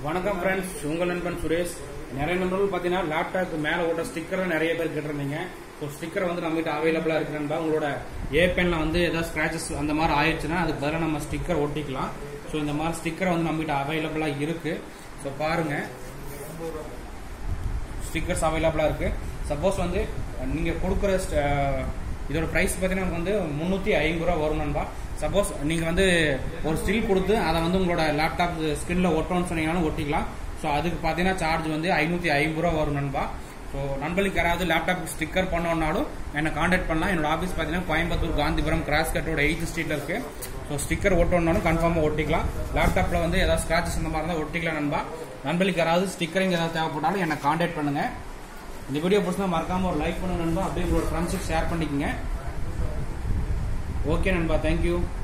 வணக்கம் ஃப்ரெண்ட்ஸ் உங்கள் நண்பன் சுரேஷ் நிறைய நண்பர்கள் பார்த்தீங்கன்னா லேப்டாப் மேலே ஓட்ட ஸ்டிக்கரை நிறைய பேர் கேட்டிருந்தீங்க ஸோ ஸ்டிக்கர் வந்து நம்மகிட்ட அவைலபிளாக இருக்கு நண்பா உங்களோட ஏ பென்ல வந்து ஏதாவது ஸ்க்ராச்சஸ் அந்த மாதிரி ஆயிடுச்சுன்னா அதுக்கு பதிலாக நம்ம ஸ்டிக்கர் ஒட்டிக்கலாம் ஸோ இந்த மாதிரி ஸ்டிக்கர் வந்து நம்மகிட்ட அவைலபிளாக இருக்கு ஸோ பாருங்க ஸ்டிக்கர்ஸ் அவைலபிளாக இருக்கு சப்போஸ் வந்து நீங்கள் கொடுக்குற st- இதோட ப்ரைஸ் பார்த்தீங்கன்னா நமக்கு வந்து முந்நூற்றி ஐம்பது ரூபா வரும் நண்பா சப்போஸ் நீங்கள் வந்து ஒரு ஸ்டில் கொடுத்து அதை வந்து உங்களோட லேப்டாப் ஸ்கின்ல ஒட்டணும்னு சொன்னீங்கன்னாலும் ஒட்டிக்கலாம் ஸோ அதுக்கு பார்த்தீங்கன்னா சார்ஜ் வந்து ஐநூற்றி ஐம்பது ரூபா வரும் நண்பா ஸோ நண்பர்களுக்கு யாராவது லேப்டாப் ஸ்டிக்கர் பண்ணோம்னாலும் என்னை காண்டாக்ட் பண்ணலாம் என்னோட ஆஃபீஸ் பார்த்தீங்கன்னா கோயம்புத்தூர் காந்திபுரம் கிராஸ் கட்டோட எயித் ஸ்ட்ரீட்ல இருக்கு ஸோ ஸ்டிக்கர் ஒட்டணும்னாலும் கன்ஃபார்மாக ஒட்டிக்கலாம் லேப்டாப்பில் வந்து ஏதாவது ஸ்க்ராச்சஸ் இந்த மாதிரி தான் ஒட்டிக்கலாம் நண்பா நண்பர்களுக்கு யாராவது ஸ்டிக்கரிங் ஏதாவது தேவைப்பட்டாலும் என்னை காண்டாக்ட் பண்ணுங்க இந்த வீடியோ பிடிச்சா மறக்காம ஒரு லைக் பண்ணுங்க நண்பா அப்படியே உங்களோட ஃப்ரெண்ட்ஸுக்கு ஷேர் பண்ணிக்கங்க ஓகே நண்பா தேங்க்யூ